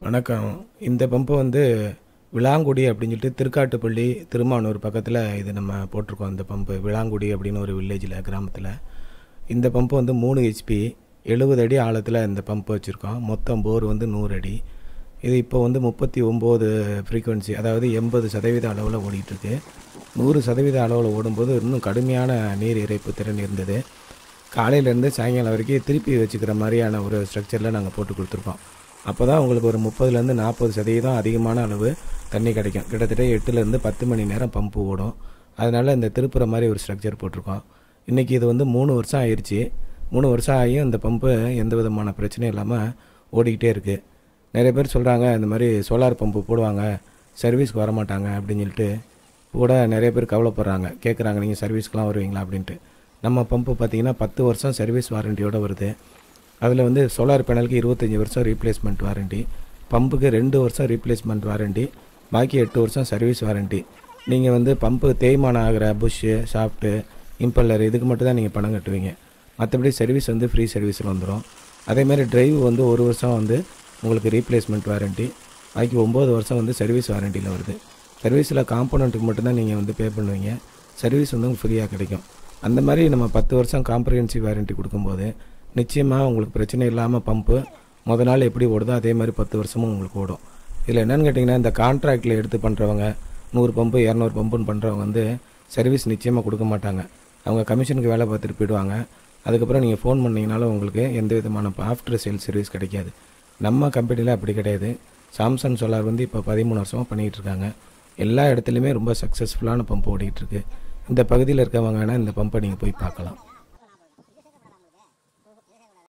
வணக்கம் இந்த பம்பு வந்து விளாங்குடி அப்படின்னு சொல்லிட்டு திருக்காட்டுப்பள்ளி திருமானூர் பக்கத்தில் இது நம்ம போட்டிருக்கோம் இந்த பம்பு விளாங்குடி அப்படின்னு ஒரு வில்லேஜில் கிராமத்தில் இந்த பம்பு வந்து மூணு ஹெச்பி எழுபது அடி ஆழத்தில் இந்த பம்பு வச்சுருக்கோம் மொத்தம் போர் வந்து நூறு அடி இது இப்போ வந்து முப்பத்தி ஒம்பது ஃப்ரீக்குவென்சி அதாவது எண்பது சதவீத அளவில் ஓடிட்டுருக்கு நூறு சதவீத அளவில் ஓடும்போது இன்னும் கடுமையான நீர் இறைப்பு திறன் இருந்தது காலையிலேருந்து சாயங்காலம் வரைக்கும் திருப்பி வச்சுக்கிற மாதிரியான ஒரு ஸ்ட்ரக்சரில் நாங்கள் போட்டு கொடுத்துருக்கோம் அப்போ தான் உங்களுக்கு ஒரு முப்பதுலேருந்து நாற்பது சதவீதம் அதிகமான அளவு தண்ணி கிடைக்கும் கிட்டத்தட்ட எட்டுலேருந்து பத்து மணி நேரம் பம்பு ஓடும் அதனால் இந்த திருப்புற மாதிரி ஒரு ஸ்ட்ரக்சர் போட்டிருக்கோம் இன்றைக்கி இது வந்து மூணு வருஷம் ஆயிடுச்சு மூணு வருஷம் ஆகியும் இந்த பம்பு எந்த விதமான பிரச்சனையும் இல்லாமல் ஓடிக்கிட்டே இருக்குது நிறைய பேர் சொல்கிறாங்க இந்த மாதிரி சோலார் பம்பு போடுவாங்க சர்வீஸ்க்கு வரமாட்டாங்க அப்படின்னு சொல்லிட்டு கூட நிறைய பேர் கவலைப்படுறாங்க கேட்குறாங்க நீங்கள் சர்வீஸ்க்குலாம் வருவீங்களா அப்படின்ட்டு நம்ம பம்பு பார்த்தீங்கன்னா பத்து வருஷம் சர்வீஸ் வாரண்டியோட வருது அதில் வந்து சோலார் பேனலுக்கு இருபத்தஞ்சி வருஷம் ரீப்ளேஸ்மெண்ட் வாரண்டி பம்புக்கு ரெண்டு வருஷம் ரீப்ளேஸ்மெண்ட் வாரண்டி பாக்கி எட்டு வருஷம் சர்வீஸ் வாரண்டி நீங்கள் வந்து பம்பு தேய்மானம் ஆகிற புஷ்ஷு ஷாஃப்ட்டு இம்பல்லர் இதுக்கு மட்டும் தான் நீங்கள் பணம் கட்டுவீங்க மற்றபடி சர்வீஸ் வந்து ஃப்ரீ சர்வீஸில் வந்துடும் அதேமாதிரி டிரைவ் வந்து ஒரு வருஷம் வந்து உங்களுக்கு ரீப்ளேஸ்மெண்ட் வாரண்டி பாக்கி ஒம்பது வருஷம் வந்து சர்வீஸ் வாரண்டியில் வருது சர்வீஸில் காம்போனண்ட்டுக்கு மட்டும்தான் நீங்கள் வந்து பே பண்ணுவீங்க சர்வீஸ் வந்து உங்களுக்கு ஃப்ரீயாக கிடைக்கும் அந்த மாதிரி நம்ம பத்து வருஷம் காம்ப்ரிஹென்சிவ் வாரண்டி கொடுக்கும்போது நிச்சயமாக உங்களுக்கு பிரச்சனை இல்லாமல் பம்பு முத நாள் எப்படி ஓடுதோ அதே மாதிரி பத்து வருஷமும் உங்களுக்கு ஓடும் இதில் என்னென்னு கேட்டிங்கன்னா இந்த கான்ட்ராக்டில் எடுத்து பண்ணுறவங்க நூறு பம்பு இரநூறு பம்புன்னு பண்ணுறவங்க வந்து சர்வீஸ் நிச்சயமாக கொடுக்க மாட்டாங்க அவங்க கமிஷனுக்கு வேலை பார்த்துட்டு போயிடுவாங்க அதுக்கப்புறம் நீங்கள் ஃபோன் பண்ணிங்கனாலும் உங்களுக்கு எந்த விதமான ஆஃப்டர் சேல் சர்வீஸ் கிடைக்காது நம்ம கம்பெனியில் அப்படி கிடையாது சாம்சங் சோலார் வந்து இப்போ பதிமூணு வருஷமாக பண்ணிகிட்டு இருக்காங்க எல்லா இடத்துலையுமே ரொம்ப சக்ஸஸ்ஃபுல்லான பம்ப் ஓடிட்டு இருக்கு இந்த பகுதியில் இருக்கவங்க வேணால் இந்த பம்பை நீங்கள் போய் பார்க்கலாம்